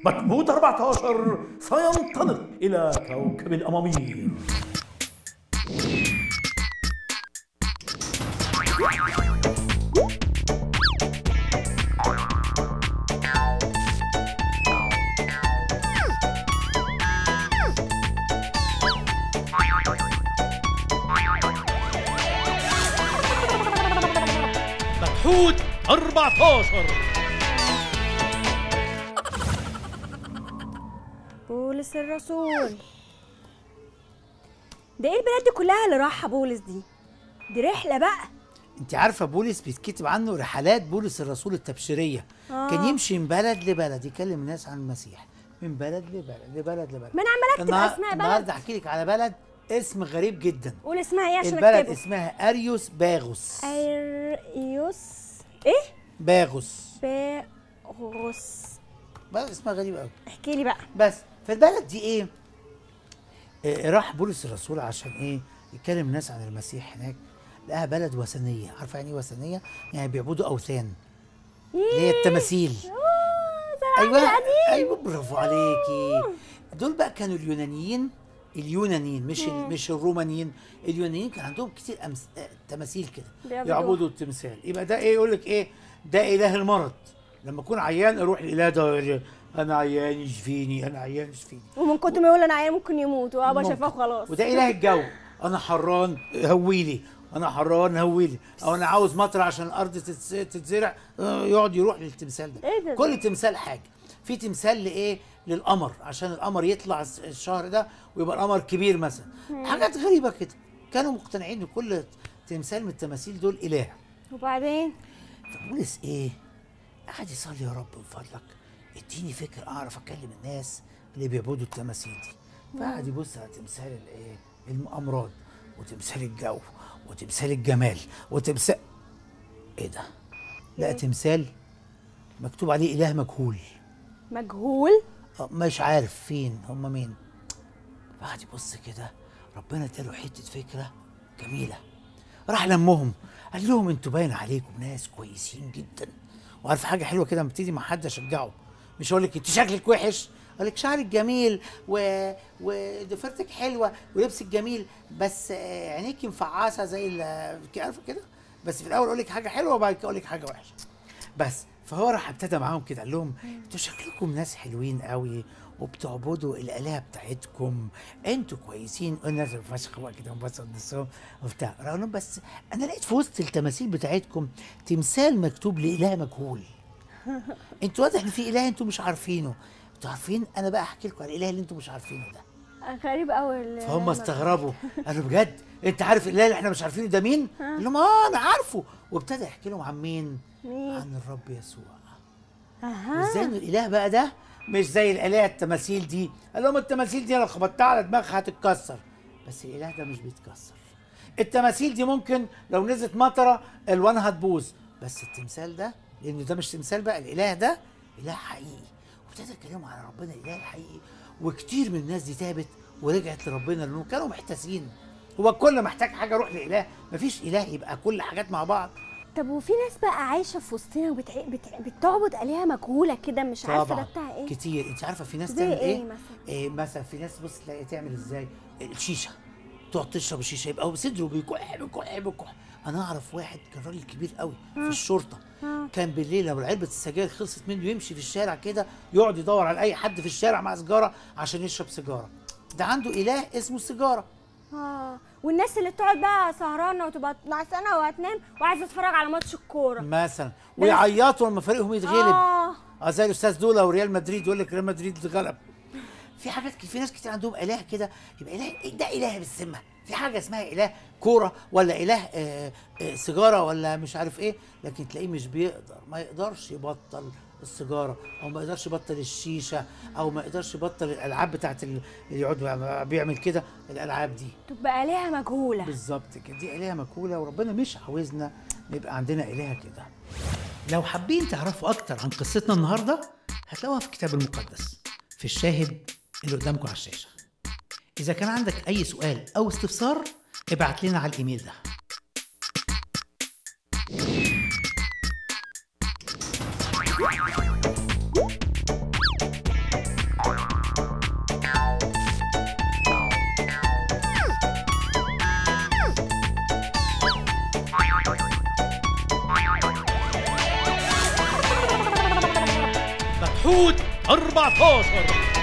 مجهود 14 سينطلق إلى كوكب الأمامير مجهود 14 بولس الرسول ده ايه البلاد دي كلها اللي راحها بولس دي دي رحله بقى انت عارفه بولس بيتكتب عنه رحلات بولس الرسول التبشيريه آه. كان يمشي من بلد لبلد يكلم الناس عن المسيح من بلد لبلد لبلد لبلد ما انا عماله اكتب النهار- اسماء بلد النهارده احكي لك على بلد اسم غريب جدا قول اسمها ايه عشان البلد اكتبه اسمها اريوس باغوس ايريوس ايه باغوس باغوس بلد اسمها غريب قوي احكي لي بقى بس فالبلد دي ايه آه، راح بولس الرسول عشان ايه يكلم الناس عن المسيح هناك لقاها بلد وثنيه عارفه يعني ايه وثنيه يعني بيعبدوا اوثان اللي هي التماثيل ايوه ايوه برافو عليكي دول بقى كانوا اليونانيين اليونانيين مش ال- مش الرومانيين اليونانيين كان عندهم كتير أمس... آه، تماثيل كده بيعبدوها. يعبدوا التمثال يبقى ده ايه يقول لك ايه ده اله المرض لما اكون عيان اروح للاله ده يقول لي انا عيان يشفيني انا عيان يشفيني ومن كتر ما يقول انا عيان ممكن يموت وابا ممكن. شافاه خلاص وده اله الجو انا حران هويلي انا حران هويلي او انا عاوز مطر عشان الارض تتس- تتزرع آه، يقعد يروح للتمثال ده إيه ده؟ كل تمثال حاجه في تمثال لايه للقمر عشان القمر يطلع الس- الشهر ده ويبقى القمر كبير مثلا حاجات غريبه كده كانوا مقتنعين ان كل تمثال من التماثيل دول اله وبعدين فبولس ايه قعد يصلي يا رب من فضلك اديني فكره اعرف اكلم الناس اللي بيعبدوا التماثيل دي فقعد يبص على تمثال الايه الامراض وتمثال الجو وتمثال الجمال وتمثال ايه ده لقى تمثال مكتوب عليه اله مجهول مجهول آه، مش عارف فين هم مين فقعد يبص كده ربنا اداله حته فكره جميله راح لمهم قال لهم انتوا باين عليكم ناس كويسين جدا وعارف حاجه حلوه كده لما ابتدي مع حد اشجعه مش اقول لك انت شكلك وحش اقول لك شعرك جميل و... وضفيرتك حلوه ولبسك جميل بس آه، عينيكي مفعصه زي ال- عارفه كده بس في الاول اقول لك حاجه حلوه وبعد كده اقول لك حاجه وحشه بس فهو راح ابتدى معاهم كده قال لهم انتوا شكلكم ناس حلوين قوي وبتعبدوا الالهه بتاعتكم انتوا كويسين الناس فشخ بقى كده انبسط نفسهم وبتاع قال لهم بس انا لقيت في وسط التماثيل بتاعتكم تمثال مكتوب لاله مجهول انتوا واضح ان في اله انتوا مش عارفينه انتوا عارفين انا بقى احكي لكم على الاله اللي انتوا مش عارفينه ده غريب قوي فهم استغربوا قالوا بجد انت عارف الاله اللي احنا مش عارفينه ده مين؟ قال لهم اه انا عارفه وابتدى يحكي لهم عن مين؟ مين؟ عن الرب يسوع اها وازاي ان الاله بقى ده مش زي الالهه التماثيل دي قال لهم التماثيل دي لو خبطتها على دماغها هتتكسر بس الاله ده مش بيتكسر التماثيل دي ممكن لو نزلت مطره الوانها تبوظ بس التمثال ده لان ده مش تمثال بقى الاله ده اله حقيقي وابتدى يتكلموا على ربنا الاله الحقيقي وكتير من الناس دي تابت ورجعت لربنا لانهم كانوا محتاسين هو الكل محتاج حاجه يروح لاله مفيش اله يبقى كل حاجات مع بعض طب وفي ناس بقى عايشه في وسطنا وبتع... بتع... بتعبد الهه مجهوله كده مش عارفه ده طبعا بتاع ايه كتير انت عارفه في ناس زي تعمل إيه ايه مثلا؟ إيه مثلا في ناس بص تلاقي تعمل ازاي الشيشه تقعد تشرب الشيشه يبقى هو صدره بيكح بيكح بيكح انا اعرف واحد كان راجل كبير قوي في الشرطه كان بالليل لما علبه السجاير خلصت منه يمشي في الشارع كده يقعد يدور على اي حد في الشارع مع سيجاره عشان يشرب سيجاره ده عنده اله اسمه السيجاره اه والناس اللي بتقعد بقى سهرانه وتبقى نعسانه وهتنام وعايزه تتفرج على ماتش الكوره مثلا ويعيطوا لما فريقهم يتغلب اه اه زي الاستاذ دولا وريال مدريد يقول لك ريال مدريد اتغلب في حاجات كتير في ناس كتير عندهم اله كده يبقى اله إيه ده اله بالسمه في حاجه اسمها اله كوره ولا اله آه آه سيجاره ولا مش عارف ايه لكن تلاقيه مش بيقدر ما يقدرش يبطل السيجاره او ما يقدرش يبطل الشيشه او ما يقدرش يبطل الالعاب بتاعت ال- اللي يقعد بيعمل كده الالعاب دي تبقى الهه مجهوله بالظبط كده دي الهه مكوله وربنا مش عاوزنا نبقى عندنا الهه كده لو حابين تعرفوا اكتر عن قصتنا النهارده هتلاقوها في الكتاب المقدس في الشاهد اللي قدامكم على الشاشه اذا كان عندك اي سؤال او استفسار ابعت لنا على الايميل ده مكحوت 14